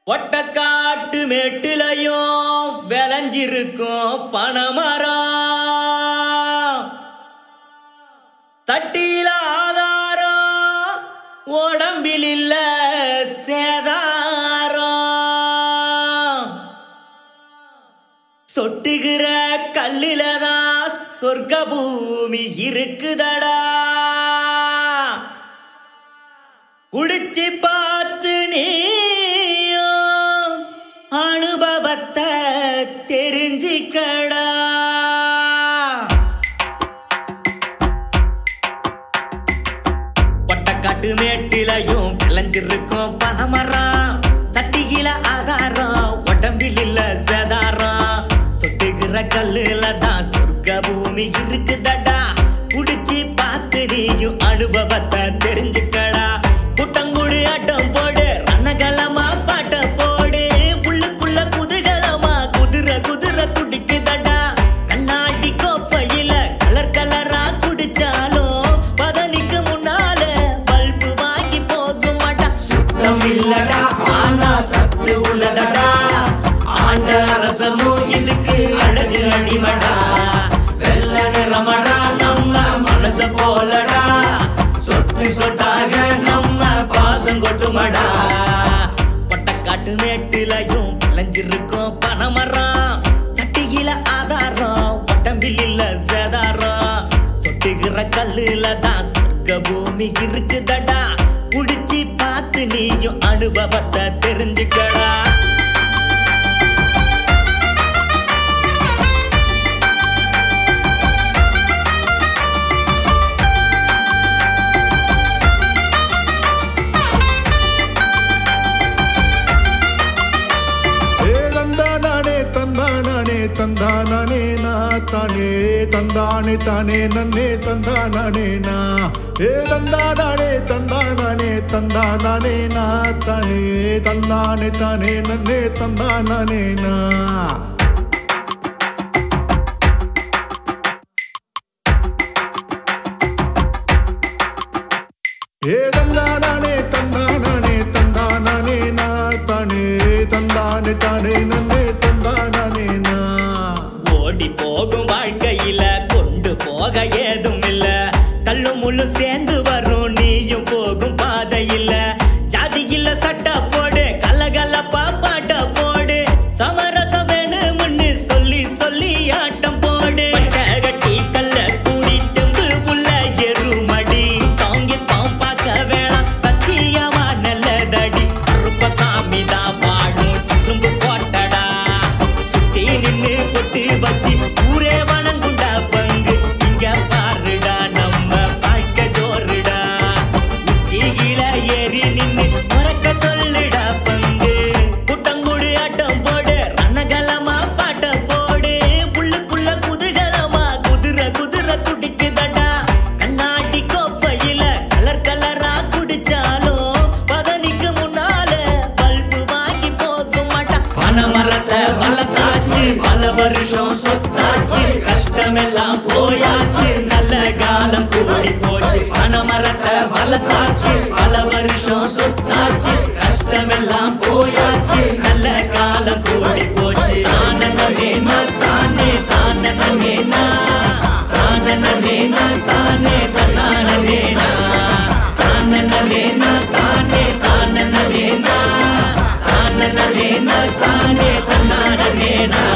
ஒட்டக்காட்டு மேட்டிலையும் விளைஞ்சிருக்கும் பனைமரம் தட்டியில ஆதாரம் உடம்பில் இல்ல சேதாரம் சொட்டுகிற கல்லில தான் சொர்க்க பூமி இருக்குதடா குடிச்சு பார்த்து நீயும் அனுபவத்தை தெரிஞ்சுக்கடா பொட்டக்காட்டு மேட்டிலையும் விளைஞ்சிருக்கும் பனைமரம் சட்டியில ஆதாரம் உடம்பில் இல்ல சேதாரம் சொட்டுகிற கல்லுல தான் சொர்க்க பூமி இருக்குதடா குடிச்சு பார்த்து நீயும் அனுபவத்தை தெரிஞ்சுக்கடா குட்டங்குடி ஆட்டம் போடு ரணகலமா பாட்ட போடு உள்ளுக்குள்ள குதூகலமா குதிரை குதிரை துடிக்குதடா கண்ணாடி கோப்பையில கலர் கலரா குடிச்சாலும் பதனிக்கு முன்னால பல்பு வாங்கி போக மாட்டா சுத்தம் இல்லடா ஆனா சத்து உள்ளதடா ஆண்ட அரசனும் இதுக்கு அழகு அடிமடா வெள்ள நிறமடா நம்ம மனச போலடா சொட்டு சொட்டாக நம்ம பாசம் கொட்டுமடா பட்டக்காட்டு மேட்டிலையும் விளைஞ்சிருக்கும் பனைமரம் சட்டியில ஆதாரம் உடம்பில் இல்ல சேதாரம் சொட்டுகிற கல்லுல தான் சொர்க்க பூமி இருக்குதடா குடிச்சு பார்த்து நீயும் அனுபவத்தை தெரிஞ்சுக்கடா ஏ தந்தானே தந்தானே தந்தானே நா தானே தந்தானே தானே நன்னே தந்தானே நா ஏ தந்தானே தந்தானே தந்தானே நா தானே தந்தானே தானே நன்னே தந்தானே நா ஏ தந்தானே தந்தானே தந்தானே நா தானே தந்தானே தானே நன்னே தந்தானே நா ஓடி போகும் வாழ்க்கையில கொண்டு போக ஏதும் இல்ல கல்லு முள்ளு சேர்ந்து வரும் நீயும் போகும் பாதையில ஜாதி இல்ல சட்ட போடு கலகலப்பா பாட்ட போடு சமரசம் வேணும்னு சொல்லி சொல்லி ஆட்டம் போடு பட்டை கட்டி கல்ல கூடி தெம்பு உள்ள எருமடி தாங்கி தாம் பார்க்க வேணாம் சத்தியமா நல்லதடி கருப்பசாமி தான் வாழும் திரும்பு போட்டடா சுத்தி நின்னு பொட்டு வச்சு ஊரே வணங்குண்டா பங்கு இங்க பாருடா நம்ம வாழ்க்கை ஜோருடா உச்சியில ஏறி நின்னு மறக்க சொல்லுடா பங்கு குட்டங்குடு ஆட்டம் போடு ரணகலமா பாட்ட போடு உள்ளுக்குள்ள குதூகலமா குதிரை குதிரை துடிக்குதடா கண்ணாடி கோப்பையில கலர் கலரா குடிச்சாலும் பதனிக்கு முன்னால பல்பு வாங்கி போக மாட்டா பனமரத்தை வளர்த்தாச்சு பல வருஷம் சொத்தாச்சு கஷ்டமெல்லாம் போயாச்சு நல்ல காலம் கூடி போச்சு பனமரத்தை வளர்த்தாச்சு பல வருஷம் சொத்தாச்சு கஷ்டமெல்லாம் போயாச்சு நல்ல காலம் கூடி போச்சு தானே தானே தானே தானே தானே தானே தானே தானே தானே தானே தானே தானே தானே தானே